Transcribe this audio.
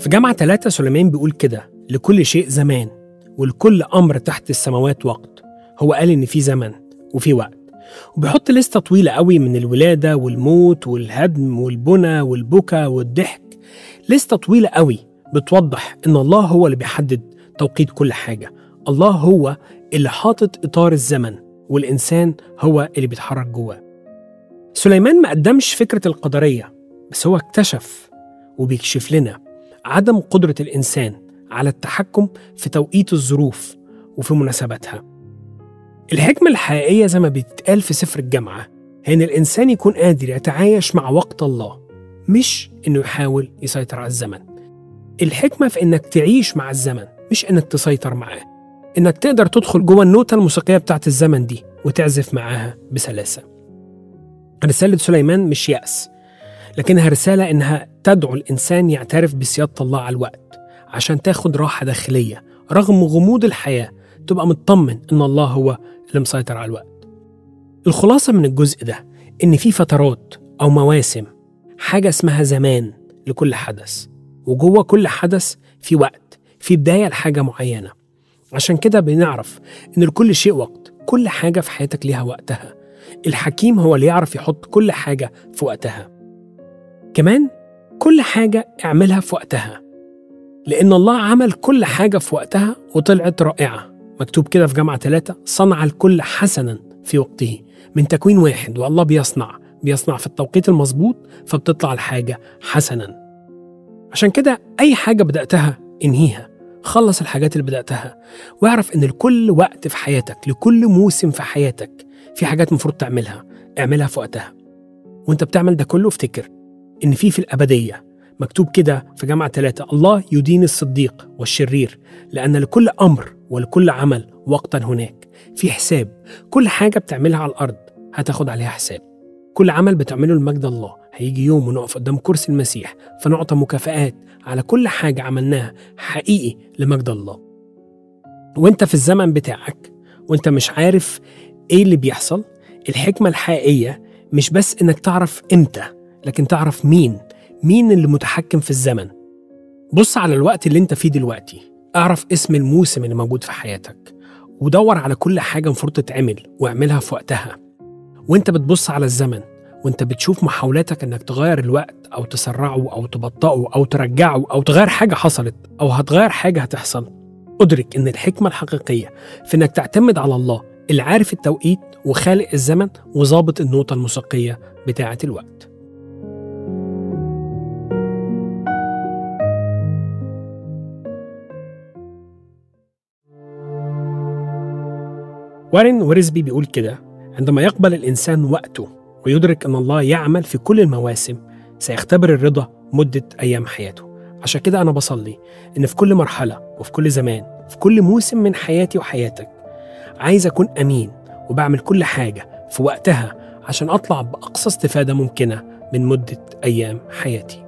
في جامعة ثلاثة سليمان بيقول كده لكل شيء زمان ولكل أمر تحت السماوات وقت هو قال إن في زمن وفي وقت وبيحط لستة طويلة قوي من الولادة والموت والهدم والبنى والبكا والضحك لستة طويلة قوي بتوضح إن الله هو اللي بيحدد توقيت كل حاجة الله هو اللي حاطط إطار الزمن والإنسان هو اللي بيتحرك جواه سليمان ما قدمش فكرة القدرية بس هو اكتشف وبيكشف لنا عدم قدرة الإنسان على التحكم في توقيت الظروف وفي مناسباتها الحكمة الحقيقية زي ما بيتقال في سفر الجامعة هي إن الإنسان يكون قادر يتعايش مع وقت الله مش إنه يحاول يسيطر على الزمن الحكمة في إنك تعيش مع الزمن مش إنك تسيطر معاه إنك تقدر تدخل جوه النوتة الموسيقية بتاعت الزمن دي وتعزف معاها بسلاسة رسالة سليمان مش يأس لكنها رسالة إنها تدعو الإنسان يعترف بسيادة الله على الوقت عشان تاخد راحة داخلية رغم غموض الحياة تبقى مطمن إن الله هو اللي مسيطر على الوقت الخلاصة من الجزء ده إن في فترات أو مواسم حاجة اسمها زمان لكل حدث وجوه كل حدث في وقت في بداية لحاجة معينة عشان كده بنعرف إن لكل شيء وقت كل حاجة في حياتك ليها وقتها الحكيم هو اللي يعرف يحط كل حاجة في وقتها كمان كل حاجة اعملها في وقتها لأن الله عمل كل حاجة في وقتها وطلعت رائعة مكتوب كده في جامعة ثلاثة صنع الكل حسنا في وقته من تكوين واحد والله بيصنع بيصنع في التوقيت المظبوط فبتطلع الحاجة حسنا عشان كده أي حاجة بدأتها انهيها خلص الحاجات اللي بدأتها واعرف إن لكل وقت في حياتك لكل موسم في حياتك في حاجات المفروض تعملها اعملها في وقتها وانت بتعمل ده كله افتكر إن في في الأبدية مكتوب كده في جامعة ثلاثة الله يدين الصديق والشرير لأن لكل أمر ولكل عمل وقتا هناك في حساب كل حاجة بتعملها على الأرض هتاخد عليها حساب كل عمل بتعمله لمجد الله هيجي يوم ونقف قدام كرسي المسيح فنعطى مكافآت على كل حاجة عملناها حقيقي لمجد الله وانت في الزمن بتاعك وانت مش عارف ايه اللي بيحصل الحكمة الحقيقية مش بس انك تعرف امتى لكن تعرف مين مين اللي متحكم في الزمن بص على الوقت اللي انت فيه دلوقتي اعرف اسم الموسم اللي موجود في حياتك ودور على كل حاجة المفروض تتعمل واعملها في وقتها وانت بتبص على الزمن وانت بتشوف محاولاتك انك تغير الوقت او تسرعه او تبطئه او ترجعه او تغير حاجة حصلت او هتغير حاجة هتحصل ادرك ان الحكمة الحقيقية في انك تعتمد على الله اللي عارف التوقيت وخالق الزمن وظابط النوتة الموسيقية بتاعة الوقت وارن ورزبي بيقول كده عندما يقبل الإنسان وقته ويدرك أن الله يعمل في كل المواسم سيختبر الرضا مدة أيام حياته عشان كده أنا بصلي إن في كل مرحلة وفي كل زمان في كل موسم من حياتي وحياتك عايز أكون أمين وبعمل كل حاجة في وقتها عشان أطلع بأقصى استفادة ممكنة من مدة أيام حياتي